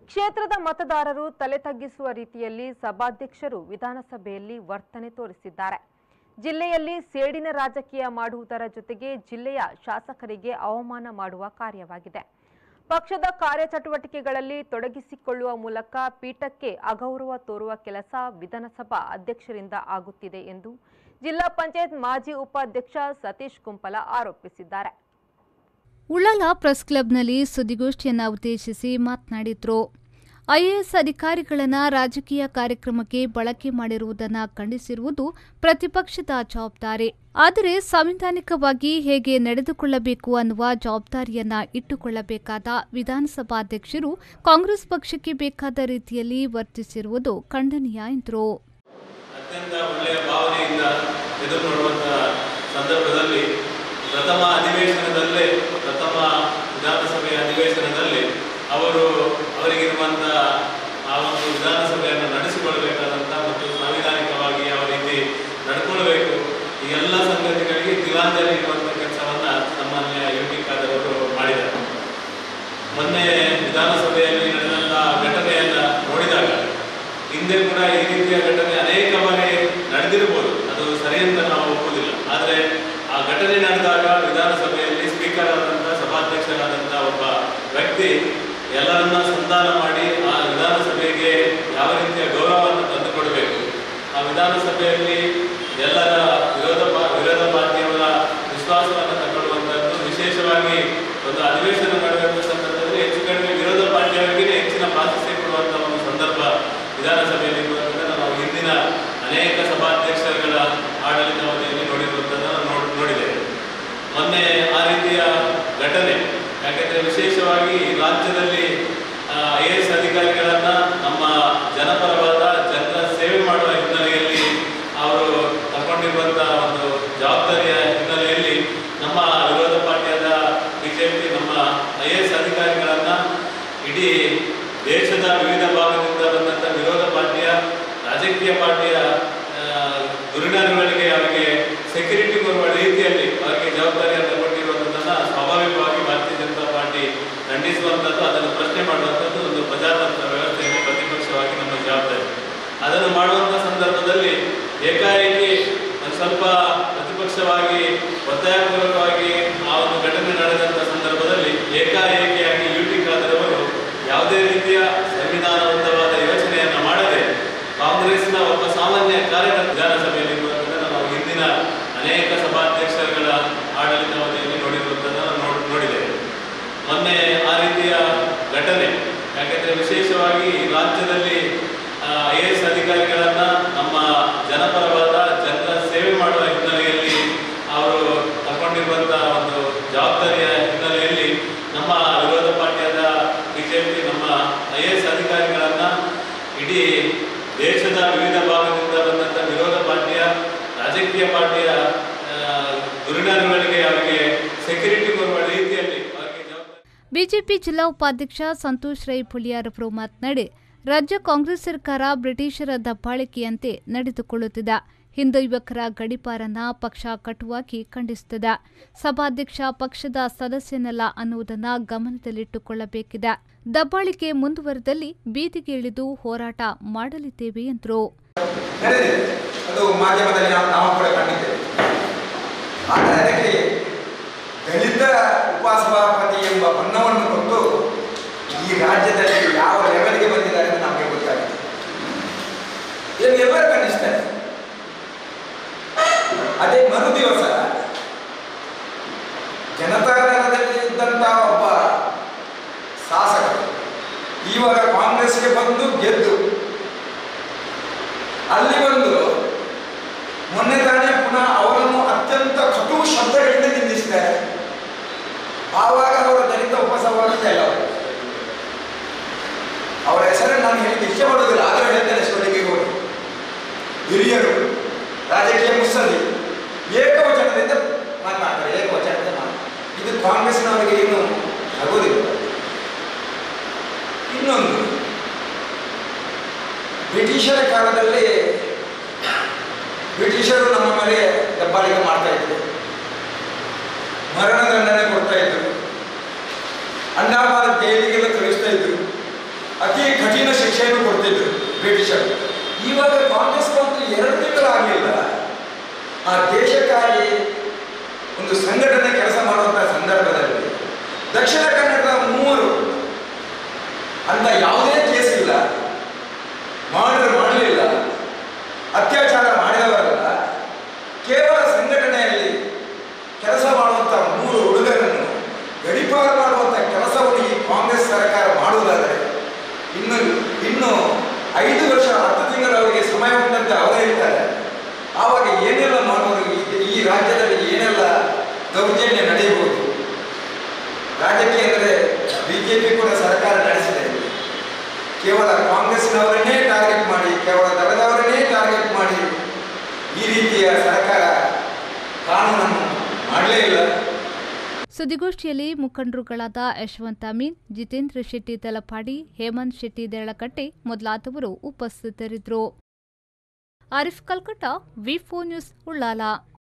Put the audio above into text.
ಕ್ಷೇತ್ರದ ಮತದಾರರು ತಲೆ ತಗ್ಗಿಸುವ ರೀತಿಯಲ್ಲಿ ಸಭಾಧ್ಯಕ್ಷರು ವಿಧಾನಸಭೆಯಲ್ಲಿ ವರ್ತನೆ ತೋರಿಸಿದ್ದಾರೆ ಜಿಲ್ಲೆಯಲ್ಲಿ ಸೇಡಿನ ರಾಜಕೀಯ ಮಾಡುವುದರ ಜೊತೆಗೆ ಜಿಲ್ಲೆಯ ಶಾಸಕರಿಗೆ ಅವಮಾನ ಮಾಡುವ ಕಾರ್ಯವಾಗಿದೆ ಪಕ್ಷದ ಕಾರ್ಯಚಟುವಟಿಕೆಗಳಲ್ಲಿ ತೊಡಗಿಸಿಕೊಳ್ಳುವ ಮೂಲಕ ಪೀಠಕ್ಕೆ ಅಗೌರವ ತೋರುವ ಕೆಲಸ ವಿಧಾನಸಭಾ ಅಧ್ಯಕ್ಷರಿಂದ ಆಗುತ್ತಿದೆ ಎಂದು ಜಿಲ್ಲಾ ಪಂಚಾಯತ್ ಮಾಜಿ ಉಪಾಧ್ಯಕ್ಷ ಸತೀಶ್ ಕುಂಪಲ ಆರೋಪಿಸಿದ್ದಾರೆ ಉಳ್ಳಾಲ ಪ್ರೆಸ್ ಕ್ಲಬ್ನಲ್ಲಿ ಸುದ್ದಿಗೋಷ್ಠಿಯನ್ನ ಉದ್ದೇಶಿಸಿ ಮಾತನಾಡಿದ್ರು ಐಎಎಸ್ ಅಧಿಕಾರಿಗಳನ್ನ ರಾಜಕೀಯ ಕಾರ್ಯಕ್ರಮಕ್ಕೆ ಬಳಕೆ ಮಾಡಿರುವುದನ್ನು ಖಂಡಿಸಿರುವುದು ಪ್ರತಿಪಕ್ಷದ ಜವಾಬ್ದಾರಿ ಆದರೆ ಸಾಂವಿಧಾನಿಕವಾಗಿ ಹೇಗೆ ನಡೆದುಕೊಳ್ಳಬೇಕು ಅನ್ನುವ ಜವಾಬ್ದಾರಿಯನ್ನ ಇಟ್ಟುಕೊಳ್ಳಬೇಕಾದ ವಿಧಾನಸಭಾಧ್ಯಕ್ಷರು ಕಾಂಗ್ರೆಸ್ ಪಕ್ಷಕ್ಕೆ ಬೇಕಾದ ರೀತಿಯಲ್ಲಿ ವರ್ತಿಸಿರುವುದು ಖಂಡನೀಯ ಎಂದರು ಅತ್ಯಂತ ಒಳ್ಳೆಯ ಭಾವನೆಯಿಂದ ಎದುರು ನೋಡುವಂತಹ ಸಂದರ್ಭದಲ್ಲಿ ಪ್ರಥಮ ಅಧಿವೇಶನದಲ್ಲೇ ಪ್ರಥಮ ವಿಧಾನಸಭೆಯ ಅಧಿವೇಶನದಲ್ಲಿ ಅವರು ಅವರಿಗಿರುವಂತಹ ಆ ಒಂದು ವಿಧಾನಸಭೆಯನ್ನು ನಡೆಸಿಕೊಳ್ಳಬೇಕಾದಂಥ ಮತ್ತು ಸಾಂವಿಧಾನಿಕವಾಗಿ ಯಾವ ರೀತಿ ನಡ್ಕೊಳ್ಬೇಕು ಈ ಎಲ್ಲ ಸಂಗತಿಗಳಿಗೆ ತಿಲಾಂಜಲಿ ಇರುವಂಥ ಕೆಲಸವನ್ನು ಸನ್ಮಾನ್ಯ ಯು ಟಿ ಖಾದರ್ ಅವರು ಮಾಡಿದ್ದಾರೆ ಮೊನ್ನೆ ವಿಧಾನಸಭೆಯಲ್ಲಿ ನಡೆದಂತಹ ಘಟನೆಯನ್ನ ನೋಡಿದಾಗ ಹಿಂದೆ ಕೂಡ ಈ ರೀತಿಯ ಘಟನೆ ಅನೇಕ ಬಾರಿ ನಡೆದಿರಬಹುದು ಅದು ಸರಿ ಅಂತ ನಾವು ಒಪ್ಪುವುದಿಲ್ಲ ಆದರೆ ಆ ಘಟನೆ ನಡೆದಾಗ ವಿಧಾನಸಭೆಯಲ್ಲಿ ಸ್ಪೀಕರ್ ಆದಂತಹ ಸಭಾಧ್ಯಕ್ಷರಾದಂತಹ ಒಬ್ಬ ವ್ಯಕ್ತಿ ಎಲ್ಲರನ್ನ ಸಂಧಾನ ಮಾಡಿ ಆ ವಿಧಾನಸಭೆಗೆ ಯಾವ ರೀತಿಯ ಗೌರವವನ್ನು ತಂದುಕೊಡಬೇಕು ಆ ವಿಧಾನಸಭೆಯಲ್ಲಿ ಎಲ್ಲರ ವಿರೋಧ ಪಾ- ವಿರೋಧ ಪಾರ್ಟಿಯವರ ವಿಶ್ವಾಸವನ್ನು ತಗೊಳ್ಳುವಂಥದ್ದು ವಿಶೇಷವಾಗಿ ಒಂದು ಅಧಿವೇಶನ ನಡೆಯುವಂಥ ಸಂದರ್ಭದಲ್ಲಿ ಹೆಚ್ಚು ಕಡಿಮೆ ವಿರೋಧ ಪಾರ್ಟಿಯವರಿಗೆ ಹೆಚ್ಚಿನ ಪ್ರಾಶಸ್ತ್ಯ ಕೊಡುವಂಥ ಒಂದು ಸಂದರ್ಭ ವಿಧಾನಸಭೆಯಲ್ಲಿ ಇರುವಂಥದ್ದನ್ನು ನಾವು ಹಿಂದಿನ ಅನೇಕ ಸಭಾಧ್ಯಕ್ಷರುಗಳ ಆಡಳಿತಾವಧಿಯಲ್ಲಿ ನೋಡಿರುವಂಥದ್ದನ್ನು ನೋಡ್ ನೋಡಿದ್ದೇವೆ ಮೊನ್ನೆ ಆ ರೀತಿಯ ಘಟನೆ ಯಾಕೆಂದರೆ ವಿಶೇಷವಾಗಿ ರಾಜ್ಯದಲ್ಲಿ ಐ ಎ ಎಸ್ ಅಧಿಕಾರಿಗಳನ್ನ ನಮ್ಮ ಜನಪರವಾದ ಜನರ ಸೇವೆ ಮಾಡುವ ಹಿನ್ನೆಲೆಯಲ್ಲಿ ಅವರು ತಗೊಂಡಿರುವಂತಹ ಒಂದು ಜವಾಬ್ದಾರಿಯ ಹಿನ್ನೆಲೆಯಲ್ಲಿ ನಮ್ಮ ವಿರೋಧ ಪಾರ್ಟಿಯಾದ ಬಿಜೆಪಿ ನಮ್ಮ ಐ ಎ ಎಸ್ ಅಧಿಕಾರಿಗಳನ್ನ ಇಡೀ ದೇಶದ ವಿವಿಧ ಭಾಗದಿಂದ ಬಂದಂಥ ವಿರೋಧ ಪಾರ್ಟಿಯ ರಾಜಕೀಯ ಪಾರ್ಟಿಯ ಆ, ದುರ್ನಾರಿಗಳಿಗೆ ಅವರಿಗೆ ಸೆಕ್ಯೂರಿಟಿ ಕೊಡುವ ರೀತಿಯಲ್ಲಿ ಅವರಿಗೆ ಜವಾಬ್ದಾರಿಯನ್ನು ಕೊಟ್ಟಿರುವಂಥದ್ದನ್ನು ಸ್ವಾಭಾವಿಕವಾಗಿ ಭಾರತೀಯ ಜನತಾ ಪಾರ್ಟಿ ಖಂಡಿಸುವಂಥದ್ದು ಅದನ್ನು ಪ್ರಶ್ನೆ ಮಾಡುವಂಥದ್ದು ಒಂದು ಪ್ರಜಾತಂತ್ರ ವ್ಯವಸ್ಥೆಯಲ್ಲಿ ಪ್ರತಿಪಕ್ಷವಾಗಿ ನಮ್ಮ ಜವಾಬ್ದಾರಿ ಅದನ್ನು ಮಾಡುವಂಥ ಸಂದರ್ಭದಲ್ಲಿ ಏಕಾಏಕಿ ಒಂದು ಸ್ವಲ್ಪ ಪ್ರತಿಪಕ್ಷವಾಗಿ ಒತ್ತಾಯಪೂರ್ವಕವಾಗಿ ಆ ಒಂದು ಘಟನೆ ನಡೆದಂಥ ಸಂದರ್ಭದಲ್ಲಿ ಏಕಾಏಕಿಯಾಗಿ ಯು ಟಿ ಖಾದರ್ ಅವರು ಯಾವುದೇ ರೀತಿಯ ಸಂವಿಧಾನಬದ್ಧವಾದ ಯೋಚನೆಯನ್ನು ಮಾಡದೆ ಕಾಂಗ್ರೆಸ್ನ ಒಬ್ಬ ಸಾಮಾನ್ಯ ಕಾರ್ಯಕರ್ತ ವಿಧಾನಸಭೆಯಲ್ಲಿ ಇರುವಂಥದ್ದನ್ನು ನಾವು ಹಿಂದಿನ ಅನೇಕ ಸಭಾಧ್ಯಕ್ಷರುಗಳ ಆಡಳಿತಾವಧಿಯಲ್ಲಿ ನೋಡಿರುವಂಥದ್ದನ್ನು ನೋಡ್ ನೋಡಿದ್ದೇವೆ ಮೊನ್ನೆ ಆ ರೀತಿಯ ಘಟನೆ ಯಾಕೆಂದರೆ ವಿಶೇಷವಾಗಿ ರಾಜ್ಯದಲ್ಲಿ ಐ ಎ ಎಸ್ ಅಧಿಕಾರಿಗಳನ್ನ ನಮ್ಮ ಜನಪರವಾದ ಜನರ ಸೇವೆ ಮಾಡುವ ಹಿನ್ನೆಲೆಯಲ್ಲಿ ಅವರು ತಗೊಂಡಿರುವಂತಹ ಒಂದು ಜವಾಬ್ದಾರಿಯ ಹಿನ್ನೆಲೆಯಲ್ಲಿ ನಮ್ಮ ವಿರೋಧ ಪಾರ್ಟಿಯಾದ ಬಿಜೆಪಿ ನಮ್ಮ ಐ ಎ ಎಸ್ ಅಧಿಕಾರಿಗಳನ್ನ ಇಡೀ ದೇಶದ ವಿವಿಧ ಭಾಗದಿಂದ ಬಂದಂಥ ವಿರೋಧ ಪಾರ್ಟಿಯ ರಾಜಕೀಯ ಪಾರ್ಟಿಯ ಆ, ದುರ್ನಾರಿಗಳಿಗೆ ಅವರಿಗೆ ಸೆಕ್ಯೂರಿಟಿ ಕೊಡುವ ರೀತಿಯಲ್ಲಿ ಅವರಿಗೆ ಜವಾಬ್ದಾರಿ ಬಿಜೆಪಿ ಜಿಲ್ಲಾ ಉಪಾಧ್ಯಕ್ಷ ಸಂತೋಷ್ ರೈ ಪುಲಿಯಾರವರು ಮಾತನಾಡಿ ರಾಜ್ಯ ಕಾಂಗ್ರೆಸ್ ಸರ್ಕಾರ ಬ್ರಿಟಿಷರ ದಬ್ಬಾಳಿಕೆಯಂತೆ ನಡೆದುಕೊಳ್ಳುತ್ತಿದೆ ಹಿಂದೂ ಯುವಕರ ಗಡಿಪಾರನ್ನ ಪಕ್ಷ ಕಟುವಾಗಿ ಖಂಡಿಸುತ್ತದೆ ಸಭಾಧ್ಯಕ್ಷ ಪಕ್ಷದ ಸದಸ್ಯನಲ್ಲ ಅನ್ನುವುದನ್ನ ಗಮನದಲ್ಲಿಟ್ಟುಕೊಳ್ಳಬೇಕಿದೆ ದಬ್ಬಾಳಿಕೆ ಮುಂದುವರೆದಲ್ಲಿ ಬೀದಿಗೆ ಇಳಿದು ಹೋರಾಟ ಮಾಡಲಿದ್ದೇವೆ ಎಂದರು ನಡೆದಿದೆ ಅದು ಮಾಧ್ಯಮದಲ್ಲಿ ನಾವು ನಾವು ಕೂಡ ಕಂಡಿದ್ದೇವೆ ಆದರೆ ಅದಕ್ಕೆ ದಲಿತ ಉಪಸಭಾಪತಿ ಎಂಬ ಬಣ್ಣವನ್ನು ಕೊಟ್ಟು ಈ ರಾಜ್ಯದಲ್ಲಿ ಯಾವ ಲೆವೆಲ್ಗೆ ಬಂದಿದ್ದಾರೆ ಅಂತ ನಮಗೆ ಗೊತ್ತಾಗಿದೆ ಇದನ್ನು ಎಲ್ಲರೂ ಖಂಡಿಸ್ತಾರೆ ಅದೇ ಮರು ದಿವಸ ಜನತಾದಳದಲ್ಲಿ ಇದ್ದಂಥ ಒಬ್ಬ ಶಾಸಕರು ಇವಾಗ ಕಾಂಗ್ರೆಸ್ಗೆ ಬಂದು ಗೆದ್ದು ಅಲ್ಲಿ ಬಂದು ಮೊನ್ನೆ ತಾನೇ ಪುನಃ ಅವರನ್ನು ಅತ್ಯಂತ ಕಟು ಶಬ್ದಗಳಿಂದ ನಿಂದಿಸಿದ್ದಾರೆ ಆವಾಗ ಅವರ ದಲಿತ ಉಪಸಭಾಪತಿ ಅಲ್ಲ ಅವರು. ಅವರ ಹೆಸರನ್ನು ನಾನು ಹೇಳಿ ಇಚ್ಛೆ ಮಾಡೋದಿಲ್ಲ ಆದರೂ ಹೇಳ್ತೇನೆ ಸೊಲಿಗೆಗೌಡರು ಹಿರಿಯರು ರಾಜಕೀಯ ಮುತ್ಸದಿ ಏಕವಚನದಿಂದ ಮಾತನಾಡ್ತಾರೆ ಏಕವಚನದಿಂದ ಮಾತು ಇದು ಕಾಂಗ್ರೆಸ್ನವರಿಗೆ ಏನು ಆಗೋದಿಲ್ಲ ಇನ್ನೊಂದು ಬ್ರಿಟಿಷರ ಕಾಲದಲ್ಲಿ ಬ್ರಿಟಿಷರು ನಮ್ಮ ಮೇಲೆ ದಬ್ಬಾಳಿಕೆ ಮಾಡ್ತಾ ಇದ್ರು ಮರಣದಂಡನೆ ಕೊಡ್ತಾ ಇದ್ರು ಅಂಡಮಾನ ಜೈಲಿಗೆಲ್ಲ ಕಳಿಸ್ತಾ ಇದ್ರು ಅತಿ ಅಧ್ಯಕ್ಷರು ಇವಾಗ ಕಾಂಗ್ರೆಸ್ ಬಂತು ಎರಡು ತಿಂಗಳಾಗಲಿಲ್ಲ ಆ ದೇಶಕ್ಕಾಗಿ ಒಂದು ಸಂಘಟನೆ ಕೆಲಸ ಮಾಡುವಂತಹ ಸಂದರ್ಭದಲ್ಲಿ ದಕ್ಷಿಣ ಕನ್ನಡದ ಮೂವರು ಅಂತ ಯಾವುದೇ ಕೇಸ್ ಇಲ್ಲ ಮಾಡಿದ್ರೆ ಮಾಡಲಿಲ್ಲ ಅತ್ಯಾಚಾರ ಮಾಡಿದವರಲ್ಲ ಕೇವಲ ಸಂಘಟನೆಯಲ್ಲಿ ಕೆಲಸ ಮಾಡುವಂಥ ಮೂರು ಹುಡುಗರನ್ನು ಗಡಿಪಾರು ಮಾಡುವಂಥ ಕೆಲಸವನ್ನು ಈ ಕಾಂಗ್ರೆಸ್ ಸರ್ಕಾರ ಮಾಡುವುದಾದರೆ ಇನ್ನು ಇನ್ನು ಐದು ವರ್ಷ ಹತ್ತು ತಿಂಗಳು ಅವರಿಗೆ ಸಮಯ ಉಂಟಂತೆ ಅವರೇ ಇರ್ತಾರೆ ಆವಾಗ ಏನೆಲ್ಲ ಮಾಡುವರು ಈ- ಈ ರಾಜ್ಯದಲ್ಲಿ ಏನೆಲ್ಲ ದೌರ್ಜನ್ಯ ನಡೆಯಬಹುದು ರಾಜಕೀಯ ಅಂದರೆ ಬಿಜೆಪಿ ಕೂಡ ಸರ್ಕಾರ ನಡೆಸಿದೆ ಕೇವಲ ಕಾಂಗ್ರೆಸ್ನವರನ್ನೇ ಟಾರ್ಗೆಟ್ ಮಾಡಿ ಕೇವಲ ದಳದವರನ್ನೇ ಟಾರ್ಗೆಟ್ ಮಾಡಿ ಈ ರೀತಿಯ ಸರ್ಕಾರ ಕಾನೂನನ್ನು ಮಾಡಲೇ ಇಲ್ಲ ಸುದ್ದಿಗೋಷ್ಠಿಯಲ್ಲಿ ಮುಖಂಡರುಗಳಾದ ಯಶವಂತ ಅಮೀನ್ ಜಿತೇಂದ್ರ ಶೆಟ್ಟಿ ತಲಪಾಡಿ ಹೇಮಂತ್ ಶೆಟ್ಟಿ ದೇಳಕಟ್ಟೆ ಮೊದಲಾದವರು ಉಪಸ್ಥಿತರಿದ್ದರು ಆರಿಫ್ ಕಲ್ಕಟ್ಟ ವಿ ನ್ಯೂಸ್ ಉಳ್ಳಾಲ